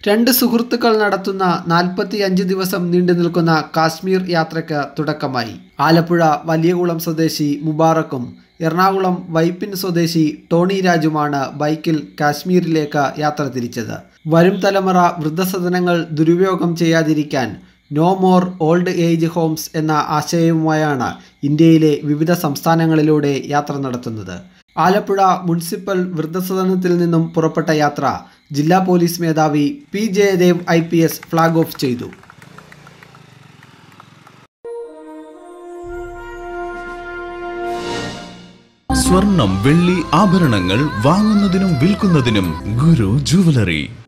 രണ്ട് സുഹൃത്തുക്കൾ നടത്തുന്ന നാൽപ്പത്തി അഞ്ച് ദിവസം നീണ്ടു നിൽക്കുന്ന കാശ്മീർ യാത്രയ്ക്ക് തുടക്കമായി ആലപ്പുഴ വലിയകുളം സ്വദേശി മുബാറക്കും എറണാകുളം വൈപ്പിൻ സ്വദേശി ടോണി രാജുമാണ് ബൈക്കിൽ കാശ്മീരിലേക്ക് യാത്ര തിരിച്ചത് വരും തലമുറ വൃദ്ധസദനങ്ങൾ ദുരുപയോഗം ചെയ്യാതിരിക്കാൻ no more old age homes എന്ന ആശയവുമായാണ് ഇന്ത്യയിലെ വിവിധ സംസ്ഥാനങ്ങളിലൂടെ യാത്ര നടത്തുന്നത് ആലപ്പുഴ മുനിസിപ്പൽ വൃദ്ധസദനത്തിൽ നിന്നും പുറപ്പെട്ട യാത്ര ജില്ലാ പോലീസ് മേധാവി P Jayadev I P S flag off ചെയ്തു സ്വർണം വെള്ളി ആഭരണങ്ങൾ വാങ്ങുന്നതിനും വിൽക്കുന്നതിനും ഗുരു ജുവലറി